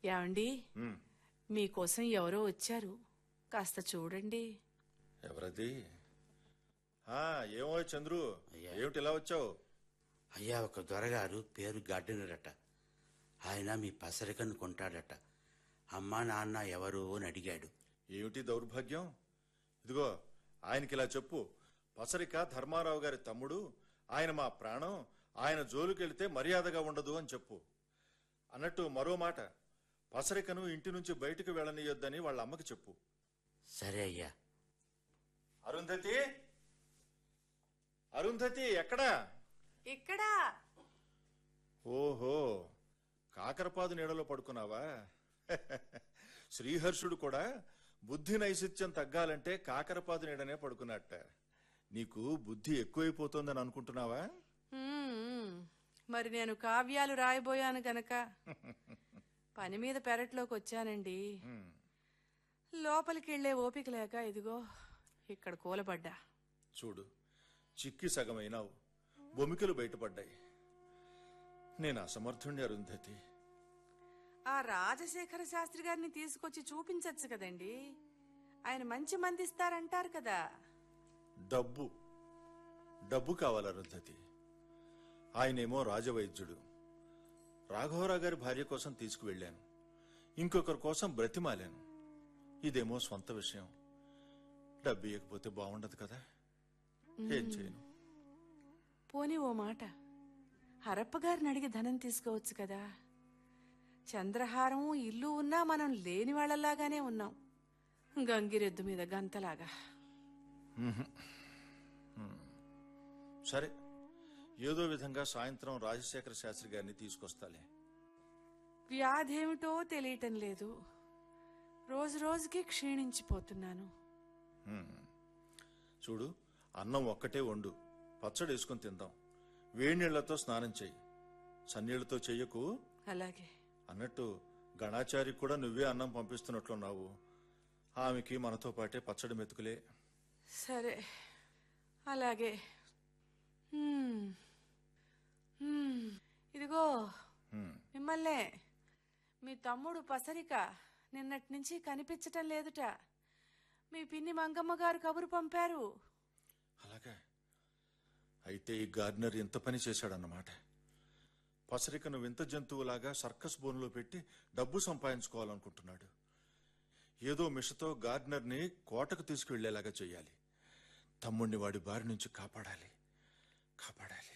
ఏమండి ఉమ్, మీకోసం ఎవరో వచ్చారు కాస్త చూడండి ఎవరది ఆ, ఏమో చంద్రు ఏమిటి ఇలా వచ్చావు అయ్యా ఒక దొరగారు పేరు గడ్డనరట ఆయన మీ పసరికను కొంటాడట అమ్మా నాన్న ఎవరు అని అడిగాడు ఏమిటి దౌర్భాగ్యం ఇదిగో ఆయనకి ఇలా చెప్పు పసరిక ధర్మారావు గారి తమ్ముడు ఆయన మా ప్రాణం ఆయన జోలుకెళ్తే మర్యాదగా ఉండదు అని చెప్పు అన్నట్టు మరో మాట పసరికను ఇంటి నుంచి బయటకు వెళ్ళనీయొద్దని వాళ్ళ అమ్మకి చెప్పు సరే అయ్యా అరుంధతి అరుంధతి ఎక్కడా ఇక్కడా ఓహో కాకరపాదు నీడలో పడుకున్నావా శ్రీహర్షుడు కూడా బుద్ధి నైసిత్యం తగ్గాలంటే కాకరపాదు నీడనే పడుకున్నట్ట నీకు బుద్ధి ఎక్కువైపోతోందని అనుకుంటున్నావా మ్మ్. మరి నేను కావ్యాలు రాయబోయాను గనక పని మీద పెరట్లోకి వచ్చానండి లోపలికి వెళ్లే ఓపిక లేక ఇదిగో ఇక్కడ కూలబడ్డా చూడు చిక్కి సగమైనావు బొమికలు బయటపడ్డాయి నేను అసమర్థుణ్ణి అరుంధతి ఆ రాజశేఖర శాస్త్రి గారిని తీసుకొచ్చి చూపించచ్చు కదండి ఆయన మంచి మంది ఇస్తారంటారు కదా డబ్బు డబ్బు కావాలి అరుంధతి ఆయనేమో రాజవైద్యుడు రాఘవరావు గారి భార్య కోసం తీసుకువెళ్ళాను ఇంకొకరి కోసం బ్రతిమాలాను ఇదేమో స్వంత విషయం డబ్బు ఇవ్వకపోతే బాగుండదు కదా ఏం చేయను పోనీ ఓ మాట హరప్ప గారిని అడిగి ధనం తీసుకోవచ్చు కదా చంద్రహారం ఇల్లు ఉన్నా మనం లేని వాళ్ళలాగానే ఉన్నాం గంగిరెద్దు మీద గంతలాగా సరే ఏదో విధంగా సాయంత్రం రాజశేఖర శాస్త్రి గారిని తీసుకొస్తాలే వ్యాధేమిటో తెలియటం లేదు రోజు రోజుకి క్షీణించిపోతున్నాను చూడు అన్నం ఒక్కటే వండు పచ్చడి వేసుకుని తిందాం వేడి నీళ్లతో స్నానం చెయ్యి సన్నీళ్లతో చెయ్యకు అలాగే అన్నట్టు గణాచారి కూడా నువ్వే అన్నం పంపిస్తున్నట్లున్నావు ఆమెకి మనతో పాటే పచ్చడి మెతుకులే సరే అలాగే హ్మ్. హ్మ్. ఇదిగో మిమ్మల్నే మీ తమ్ముడు పసరిక నిన్నటి నుంచి కనిపించటం లేదుట మీ పిన్ని మంగమ్మ గారు కబురు పంపారు అలాగా అయితే ఈ గార్డెనర్ ఎంత పని చేశాడన్నమాట పసరికను వింత జంతువులాగా సర్కస్ బోన్లో పెట్టి డబ్బు సంపాదించుకోవాలనుకుంటున్నాడు ఏదో మిషతో గార్డెనర్ని కోటకు తీసుకువెళ్లేలాగా చెయ్యాలి తమ్ముణ్ణి వాడి బారి నుంచి కాపాడాలి కాపాడాలి